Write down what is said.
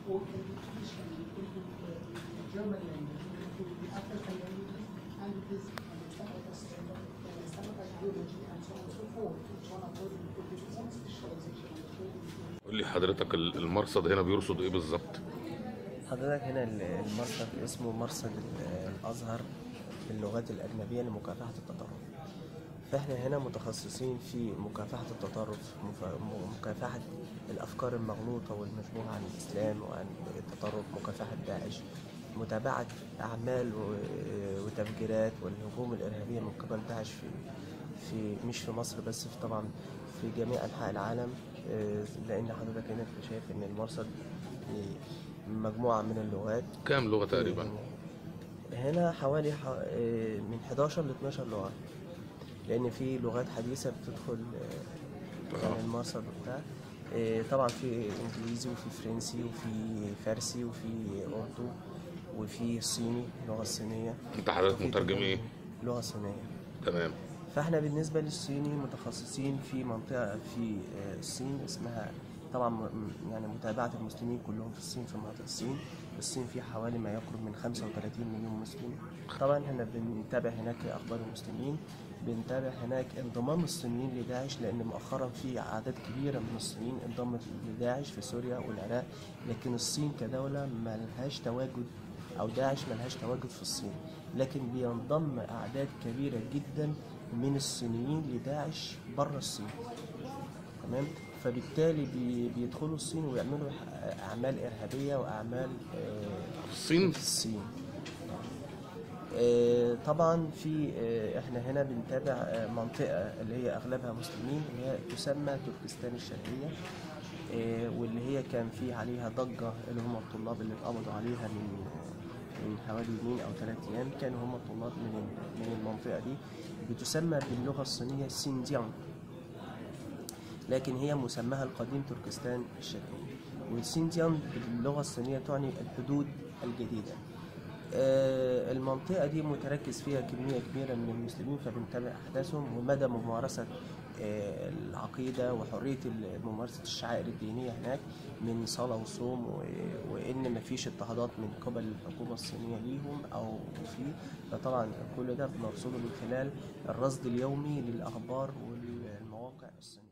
or can be Turkish language, can be uh, German language, can be African languages, and it is Islamic ideology and so on and so forth, which one according to his own specialization and according to قول لي حضرتك ال- المرصد هنا بيرصد ايه بالظبط حضرتك هنا ال- المرصد اسمه مرصد ال- الأزهر للغات الأجنبية لمكافحة التطرف فإحنا هنا متخصصين في مكافحة التطرف مف- م- مكافحة الأفكار المغلوطة والمشبوهة عن الإسلام وعن التطرف مكافحة داعش متابعة أعمال و- وتفجيرات والهجوم الإرهابية من قبل داعش في في مش في مصر بس في طبعا في جميع أنحاء العالم آه، لأن حضرتك هنا شايف إن المرصد مجموعة من اللغات كام لغه تقريبا هنا حوالي ح... آه، من 11 ل 12 لغة لأن في لغات حديثة بتدخل آه، آه. يعني المرصد وبتاع آه، طبعا في إنجليزي وفي فرنسي وفي فارسي وفي أردو وفي صيني اللغة الصينية انت حضرتك وفي مترجم كمان ايه لغة صينية تمام فاحنا بالنسبة للصيني متخصصين في منطقة في آه، الصين اسمها طبعا م- يعني متابعة المسلمين كلهم في الصين في مناطق الصين الصين فيها حوالي ما يقرب من 35 مليون مسلم طبعا احنا بنتابع هناك اخبار المسلمين بنتابع هناك انضمام الصينيين لداعش لان مؤخرا في اعداد كبيره من الصينيين انضمت لداعش في سوريا والعراق لكن الصين كدوله ما لهاش تواجد او داعش ما لهاش تواجد في الصين لكن بينضم اعداد كبيره جدا من الصينيين لداعش بره الصين تمام فبالتالي بي- بيدخلوا الصين ويعملوا ح- اعمال ارهابيه واعمال آه، في الصين في الصين آه، طبعا في آه، احنا هنا بنتابع آه، منطقه اللي هي اغلبها مسلمين اللي هي تسمى تركستان الشرقيه آه، واللي هي كان في عليها ضجه اللي هم الطلاب اللي اتقبضوا عليها من من حوالي يومين او ثلاث ايام كانوا هم طلاب من ال- من المنطقه دي بتسمى باللغه الصينيه سينجيانغ لكن هي مسماها القديم تركستان الشرقية والسينجيانغ باللغة الصينية تعني الحدود الجديدة آه، المنطقة دي متركز فيها كمية كبيرة من المسلمين فبنتابع أحداثهم ومدى ممارسة آه، العقيدة وحرية ال- ممارسة الشعائر الدينية هناك من صلاة وصوم و- وإن مفيش اضطهادات من قبل الحكومة الصينية ليهم أو في فطبعا كل ده بنرصده من خلال الرصد اليومي للأخبار والمواقع الصينية